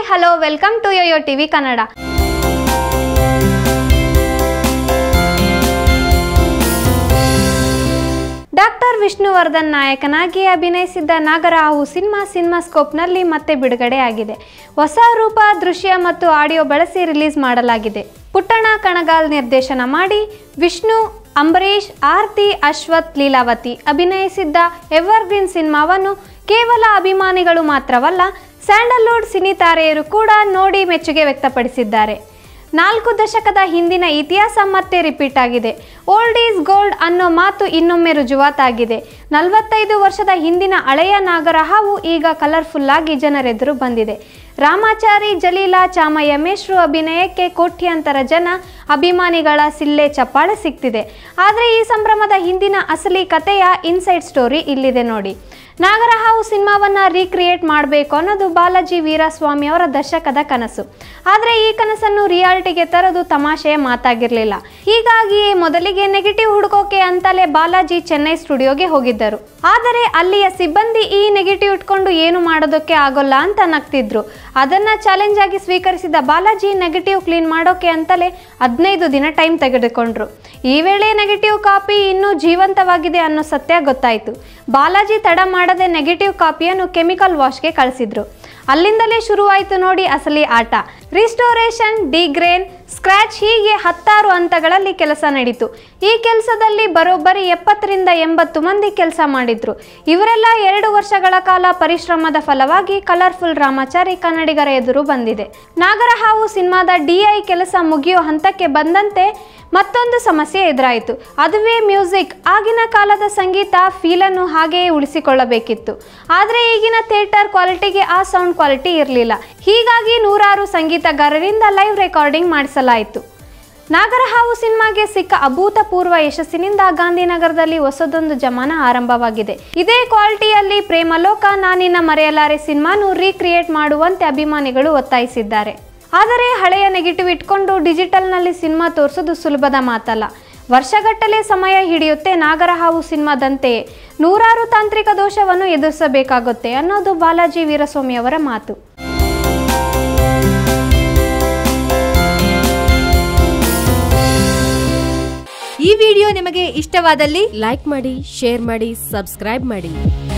hello welcome to YoYo TV Kannada doctor Vishnuvardhan ನಾಯಕನಾಗಿ ಅಭಿನಯಿಸಿದ್ದ ನಾಗರಾಹು cinema ಸಿನಿಮಾಸ್ಕೋಪ್ನಲ್ಲಿ ಮತ್ತೆ ಬಿಡುಗಡೆಯಾಗಿದೆ ಹೊಸ ರೂಪ ದೃಶ್ಯ ಮತ್ತು ಆಡಿಯೋ ಬಳಸಿ ರಿಲೀಸ್ ಮಾಡಲಾಗಿದೆ ಪುಟ್ಟಣ ಕಣಗಾಲ್ ನಿರ್ದೇಶನ ಮಾಡಿ ವಿಷ್ಣು ಅಂಬರೀಷ್ ಆರ್ತಿ ಅಶ್ವಥ್ ಲೀಲಾವತಿ ಅಭಿನಯಿಸಿದ್ದ ಎವರ್ಗ್ರೀನ್ ಸಿನಿಮಾವನ್ನು ಕೇವಲ ಅಭಿಮಾನಿಗಳು ಮಾತ್ರವಲ್ಲ ಸ್ಯಾಂಡಲ್ವುಡ್ ಸಿನಿ ತಾರೆಯರು ಕೂಡ ನೋಡಿ ಮೆಚ್ಚುಗೆ ವ್ಯಕ್ತಪಡಿಸಿದ್ದಾರೆ ನಾಲ್ಕು ದಶಕದ ಹಿಂದಿನ ಇತಿಹಾಸ ಮತ್ತೆ ರಿಪೀಟ್ ಆಗಿದೆ ಓಲ್ಡ್ ಈಸ್ ಗೋಲ್ಡ್ ಅನ್ನೋ ಮಾತು ಇನ್ನೊಮ್ಮೆ ರುಜುವಾತಾಗಿದೆ ನಲವತ್ತೈದು ವರ್ಷದ ಹಿಂದಿನ ಹಳೆಯ ನಾಗರಹಾವು ಈಗ ಕಲರ್ಫುಲ್ ಆಗಿ ಜನರೆದುರು ಬಂದಿದೆ ರಾಮಾಚಾರಿ ಜಲೀಲಾ ಚಾಮಯ್ಯ ಮೇಶ್ರು ಅಭಿನಯಕ್ಕೆ ಕೋಟ್ಯಾಂತರ ಜನ ಅಭಿಮಾನಿಗಳ ಸಿಲ್ಲೆ ಚಪ್ಪಾಳೆ ಸಿಗ್ತಿದೆ ಆದರೆ ಈ ಸಂಭ್ರಮದ ಹಿಂದಿನ ಅಸಲಿ ಕಥೆಯ ಇನ್ಸೈಡ್ ಸ್ಟೋರಿ ಇಲ್ಲಿದೆ ನೋಡಿ ನಾಗರಹಾವು ಸಿನಿಮಾವನ್ನ ರೀಕ್ರಿಯೇಟ್ ಮಾಡಬೇಕು ಅನ್ನೋದು ಬಾಲಾಜಿ ವೀರಸ್ವಾಮಿ ಅವರ ದಶಕದ ಕನಸು ಆದರೆ ಈ ಕನಸನ್ನು ರಿಯಾಲಿಟಿಗೆ ತರೋದು ತಮಾಷೆಯ ಮಾತಾಗಿರಲಿಲ್ಲ ಹೀಗಾಗಿಯೇ ಮೊದಲಿಗೆ ನೆಗೆಟಿವ್ ಹುಡುಕೋಕೆ ಅಂತಲೇ ಬಾಲಾಜಿ ಚೆನ್ನೈ ಸ್ಟುಡಿಯೋಗೆ ಹೋಗಿದ್ದರು ಆದರೆ ಅಲ್ಲಿಯ ಸಿಬ್ಬಂದಿ ಈ ನೆಗೆಟಿವ್ ಇಟ್ಕೊಂಡು ಏನು ಮಾಡೋದಕ್ಕೆ ಆಗೋಲ್ಲ ಅಂತ ನಗ್ತಿದ್ರು ಅದನ್ನ ಚಾಲೆಂಜ್ ಆಗಿ ಸ್ವೀಕರಿಸಿದ ಬಾಲಾಜಿ ನೆಗೆಟಿವ್ ಕ್ಲೀನ್ ಮಾಡೋಕೆ ಅಂತಲೇ ಹದಿನೈದು ದಿನ ಟೈಮ್ ತೆಗೆದುಕೊಂಡ್ರು ಈ ವೇಳೆ ನೆಗೆಟಿವ್ ಕಾಪಿ ಇನ್ನೂ ಜೀವಂತವಾಗಿದೆ ಅನ್ನೋ ಸತ್ಯ ಗೊತ್ತಾಯಿತು ಬಾಲಾಜಿ ತಡ ಮಾಡದೆ ನೆಗೆಟಿವ್ ಕಾಪಿಯನ್ನು ಕೆಮಿಕಲ್ ವಾಶ್ಗೆ ಕಳಿಸಿದ್ರು ಅಲ್ಲಿಂದಲೇ ಶುರುವಾಯಿತು ನೋಡಿ ಅಸಲಿ ಆಟ ರಿಸ್ಟೋರೇಷನ್ ಡಿಗ್ರೇನ್ ಸ್ಕ್ರ್ಯಾಚ್ ಹೀಗೆ ಹತ್ತಾರು ಹಂತಗಳಲ್ಲಿ ಕೆಲಸ ನಡೀತು ಈ ಕೆಲಸದಲ್ಲಿ ಬರೋಬ್ಬರಿ ಎಪ್ಪತ್ತರಿಂದ ಎಂಬತ್ತು ಮಂದಿ ಕೆಲಸ ಮಾಡಿದ್ರು ಇವರೆಲ್ಲ ಎರಡು ವರ್ಷಗಳ ಕಾಲ ಪರಿಶ್ರಮದ ಫಲವಾಗಿ ಕಲರ್ಫುಲ್ ರಾಮಾಚಾರಿ ಕನ್ನಡಿಗರ ಎದುರು ಬಂದಿದೆ ನಾಗರಹಾವು ಸಿನಿಮಾದ ಡಿಐ ಕೆಲಸ ಮುಗಿಯೋ ಹಂತಕ್ಕೆ ಬಂದಂತೆ ಮತ್ತೊಂದು ಸಮಸ್ಯೆ ಎದುರಾಯಿತು ಅದುವೇ ಮ್ಯೂಸಿಕ್ ಆಗಿನ ಕಾಲದ ಸಂಗೀತ ಫೀಲನ್ನು ಹಾಗೆಯೇ ಉಳಿಸಿಕೊಳ್ಳಬೇಕಿತ್ತು ಆದರೆ ಈಗಿನ ಥಿಯೇಟರ್ ಕ್ವಾಲಿಟಿಗೆ ಆ ಸೌಂಡ್ ಕ್ವಾಲಿಟಿ ಇರಲಿಲ್ಲ ಹೀಗಾಗಿ ನೂರಾರು ಸಂಗೀತಗಾರರಿಂದ ಲೈವ್ ರೆಕಾರ್ಡಿಂಗ್ ಮಾಡಿಸಲಾಯಿತು ನಾಗರಹಾವು ಸಿನಿಮಾಗೆ ಸಿಕ್ಕ ಅಭೂತಪೂರ್ವ ಯಶಸ್ಸಿನಿಂದ ಗಾಂಧಿನಗರದಲ್ಲಿ ಹೊಸದೊಂದು ಜಮಾನ ಆರಂಭವಾಗಿದೆ ಇದೇ ಕ್ವಾಲಿಟಿಯಲ್ಲಿ ಪ್ರೇಮಲೋಕ ನಾನಿನ ಮರೆಯಲಾರೆ ಸಿನಿಮಾನು ರೀಕ್ರಿಯೇಟ್ ಮಾಡುವಂತೆ ಅಭಿಮಾನಿಗಳು ಒತ್ತಾಯಿಸಿದ್ದಾರೆ ಆದರೆ ಹಳೆಯ ನೆಗೆಟಿವ್ ಇಟ್ಕೊಂಡು ಡಿಜಿಟಲ್ನಲ್ಲಿ ಸಿನಿಮಾ ತೋರಿಸೋದು ಸುಲಭದ ಮಾತಲ್ಲ ವರ್ಷಗಟ್ಟಲೆ ಸಮಯ ಹಿಡಿಯುತ್ತೆ ನಾಗರಹಾವು ಸಿನಿಮಾದಂತೆಯೇ ನೂರಾರು ತಾಂತ್ರಿಕ ದೋಷವನ್ನು ಎದುರಿಸಬೇಕಾಗುತ್ತೆ ಅನ್ನೋದು ಬಾಲಾಜಿ ವೀರಸ್ವಾಮಿ ಅವರ ಮಾತು ಈ ವಿಡಿಯೋ ನಿಮಗೆ ಇಷ್ಟವಾದಲ್ಲಿ ಲೈಕ್ ಮಾಡಿ ಶೇರ್ ಮಾಡಿ ಸಬ್ಸ್ಕ್ರೈಬ್ ಮಾಡಿ